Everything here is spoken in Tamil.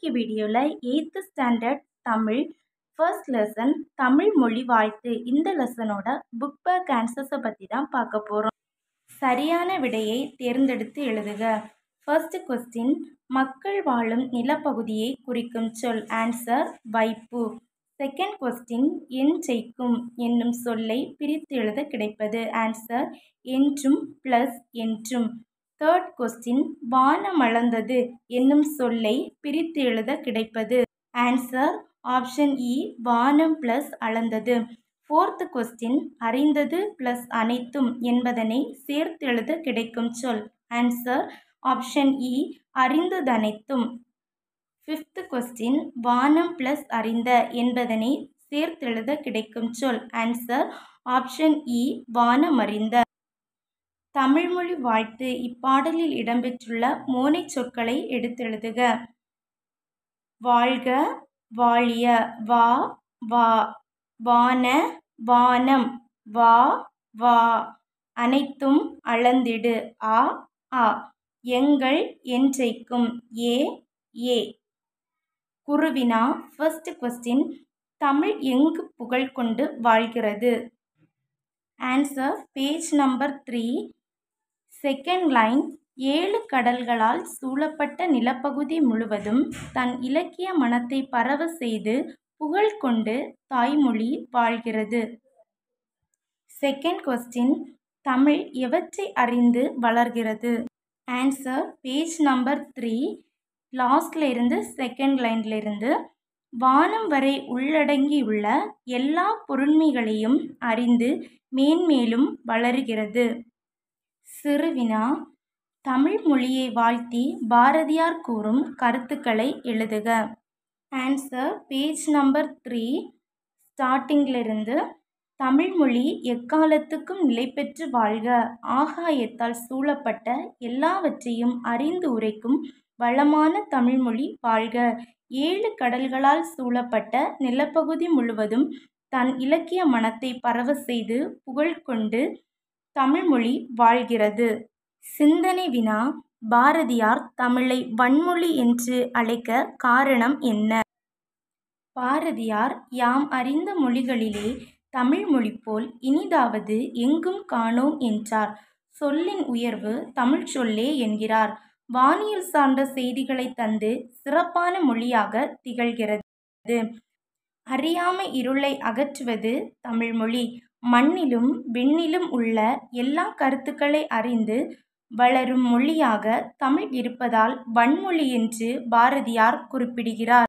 இன்னைக்கு வீடியோவில் eighth standard Tamil first lesson Tamil மொழி வாழ்த்து இந்த லெசனோட புக் பேக் ஆன்சர்ஸை பற்றி தான் பார்க்க போகிறோம் சரியான விடையை தேர்ந்தெடுத்து எழுதுக ஃபர்ஸ்ட் கொஸ்டின் மக்கள் வாழும் நிலப்பகுதியை குறிக்கும் சொல் ஆன்சர் வைப்பு செகண்ட் கொஸ்டின் என் ஜெயிக்கும் என்னும் சொல்லை பிரித்து எழுத கிடைப்பது ஆன்சர் என்றும் ப்ளஸ் என்றும் தேர்ட் கொஸ்டின் வானமளந்தது என்னும் சொல்லை பிரித்து எழுத கிடைப்பது ஆன்சர் ஆப்ஷன் இ வானம் ப்ளஸ் அளந்தது ஃபோர்த் கொஸ்டின் அறிந்தது ப்ளஸ் அனைத்தும் என்பதனை சேர்த்து எழுத கிடைக்கும் சொல் ஆன்சர் ஆப்ஷன் இ அறிந்ததனைத்தும் ஃபிஃப்த் கொஸ்டின் வானம் ப்ளஸ் அறிந்த என்பதனை சேர்த்தெழுத கிடைக்கும் சொல் ஆன்சர் ஆப்ஷன் இ வானமறிந்த தமிழ்மொழி வாழ்த்து இப்பாடலில் இடம்பெற்றுள்ள மோனை சொற்களை எடுத்தெழுதுக வாழ்க வாழிய வா வா வான வானம் வா வா அனைத்தும் அளந்திடு ஆ ஆ எங்கள் என்றைக்கும் ஏ ஏ குருவினா ஃபர்ஸ்ட் கொஸ்டின் தமிழ் எங்கு புகழ் கொண்டு வாழ்கிறது answer page number three second line ஏழு கடல்களால் சூழப்பட்ட நிலப்பகுதி முழுவதும் தன் இலக்கிய மனத்தை பரவ செய்து புகழ் கொண்டு தாய்மொழி வாழ்கிறது செகண்ட் கொஸ்டின் தமிழ் எவற்றை அறிந்து வளர்கிறது ஆன்சர் பேஜ் நம்பர் த்ரீ லாஸ்ட்ல இருந்து செகண்ட் லைன்ல இருந்து வானம் வரை உள்ளடங்கியுள்ள எல்லா பொருண்மைகளையும் அறிந்து மேன்மேலும் வளருகிறது சிறுவினா தமிழ் மொழியை வாழ்த்தி பாரதியார் கூறும் கருத்துக்களை எழுதுக ஆன்சர் பேஜ் நம்பர் த்ரீ ஸ்டார்டிங்கிலிருந்து தமிழ்மொழி எக்காலத்துக்கும் நிலை பெற்று வாழ்க ஆகாயத்தால் சூழப்பட்ட எல்லாவற்றையும் அறிந்து உரைக்கும் வளமான தமிழ்மொழி வாழ்க ஏழு கடல்களால் சூழப்பட்ட நிலப்பகுதி முழுவதும் தன் இலக்கிய மனத்தை பரவ செய்து புகழ் கொண்டு தமிழ்மொழி வாழ்கிறது சிந்தனை வினா பாரதியார் தமிழை வன்மொழி என்று அழைக்க காரணம் என்ன பாரதியார் யாம் அறிந்த மொழிகளிலே தமிழ் மொழி போல் இனிதாவது எங்கும் காணோம் என்றார் சொல்லின் உயர்வு தமிழ் சொல்லே என்கிறார் வானியல் சார்ந்த செய்திகளை தந்து சிறப்பான மொழியாக திகழ்கிறது அறியாமை இருளை அகற்றுவது தமிழ்மொழி மண்ணிலும் விண்ணிலும் உள்ள எல்லா கருத்துக்களை அறிந்து வளரும் மொழியாக தமிழ் இருப்பதால் வன்மொழி என்று பாரதியார் குறிப்பிடுகிறார்